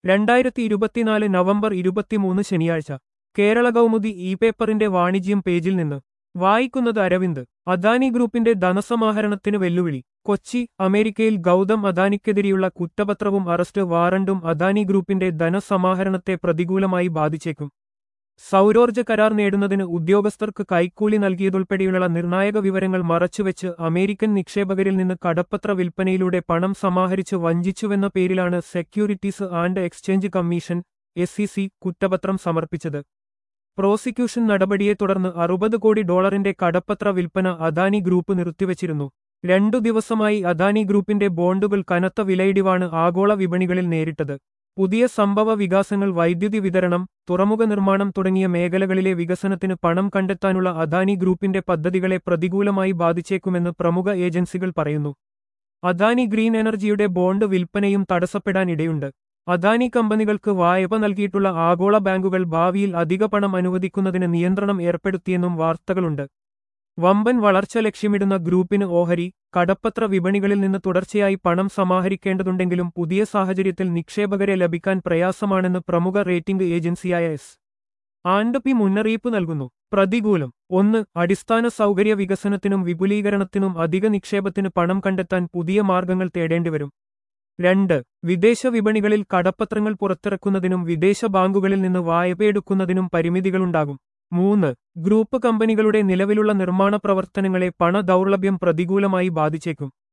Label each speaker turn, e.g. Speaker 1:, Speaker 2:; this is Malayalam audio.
Speaker 1: രണ്ടായിരത്തി ഇരുപത്തിനാല് നവംബർ ഇരുപത്തിമൂന്ന് ശനിയാഴ്ച കേരള കൗമുദി ഇ പേപ്പറിന്റെ വാണിജ്യം പേജിൽ നിന്ന് വായിക്കുന്നത് അരവിന്ദ് അദാനി ഗ്രൂപ്പിന്റെ ധനസമാഹരണത്തിന് വെല്ലുവിളി കൊച്ചി അമേരിക്കയിൽ ഗൗതം അദാനിക്കെതിരെയുള്ള കുറ്റപത്രവും അറസ്റ്റ് വാറണ്ടും അദാനി ഗ്രൂപ്പിന്റെ ധനസമാഹരണത്തെ പ്രതികൂലമായി ബാധിച്ചേക്കും സൗരോർജ്ജ കരാർ നേടുന്നതിന് ഉദ്യോഗസ്ഥർക്ക് കൈക്കൂലി നൽകിയതുൾപ്പെടെയുള്ള നിർണായക വിവരങ്ങൾ മറച്ചുവെച്ച് അമേരിക്കൻ നിക്ഷേപകരിൽ നിന്ന് കടപ്പത്ര വിൽപ്പനയിലൂടെ പണം സമാഹരിച്ച് വഞ്ചിച്ചുവെന്ന പേരിലാണ് securities and exchange commission S കുറ്റപത്രം സമർപ്പിച്ചത് പ്രോസിക്യൂഷൻ നടപടിയെ തുടർന്ന് അറുപത് കോടി ഡോളറിന്റെ കടപ്പത്ര വിൽപ്പന അദാനി ഗ്രൂപ്പ് നിർത്തിവച്ചിരുന്നു രണ്ടു ദിവസമായി അദാനി ഗ്രൂപ്പിന്റെ ബോണ്ടുകൾ കനത്ത വിലയിടിവാണ് ആഗോള വിപണികളിൽ നേരിട്ടത് പുതിയ സംഭവ വികാസങ്ങൾ വൈദ്യുതി വിതരണം തുറമുഖ നിർമ്മാണം തുടങ്ങിയ മേഖലകളിലെ വികസനത്തിന് പണം കണ്ടെത്താനുള്ള അദാനി ഗ്രൂപ്പിന്റെ പദ്ധതികളെ പ്രതികൂലമായി ബാധിച്ചേക്കുമെന്ന് പ്രമുഖ ഏജൻസികൾ പറയുന്നു അദാനി ഗ്രീൻ എനർജിയുടെ ബോണ്ട് വിൽപ്പനയും തടസ്സപ്പെടാനിടയുണ്ട് അദാനി കമ്പനികൾക്ക് വായ്പ നൽകിയിട്ടുള്ള ആഗോള ബാങ്കുകൾ ഭാവിയിൽ അധിക പണം അനുവദിക്കുന്നതിന് നിയന്ത്രണം ഏർപ്പെടുത്തിയെന്നും വാർത്തകളുണ്ട് വമ്പൻ വളർച്ച ലക്ഷ്യമിടുന്ന ഗ്രൂപ്പിന് ഓഹരി കടപ്പത്ര വിപണികളിൽ നിന്ന് തുടർച്ചയായി പണം സമാഹരിക്കേണ്ടതുണ്ടെങ്കിലും പുതിയ സാഹചര്യത്തിൽ നിക്ഷേപകരെ ലഭിക്കാൻ പ്രയാസമാണെന്ന് പ്രമുഖ റേറ്റിംഗ് ഏജൻസിയായ എസ് ആൻഡ് പി മുന്നറിയിപ്പ് നൽകുന്നു പ്രതികൂലം ഒന്ന് അടിസ്ഥാന സൗകര്യ വികസനത്തിനും വിപുലീകരണത്തിനും അധിക നിക്ഷേപത്തിന് പണം കണ്ടെത്താൻ പുതിയ മാർഗങ്ങൾ തേടേണ്ടിവരും രണ്ട് വിദേശ വിപണികളിൽ കടപ്പത്രങ്ങൾ പുറത്തിറക്കുന്നതിനും വിദേശ ബാങ്കുകളിൽ നിന്ന് വായ്പയെടുക്കുന്നതിനും പരിമിതികളുണ്ടാകും മൂന്ന് ഗ്രൂപ്പ് കമ്പനികളുടെ നിലവിലുള്ള നിർമ്മാണ പ്രവർത്തനങ്ങളെ പണ ദൗർലഭ്യം പ്രതികൂലമായി ബാധിച്ചേക്കും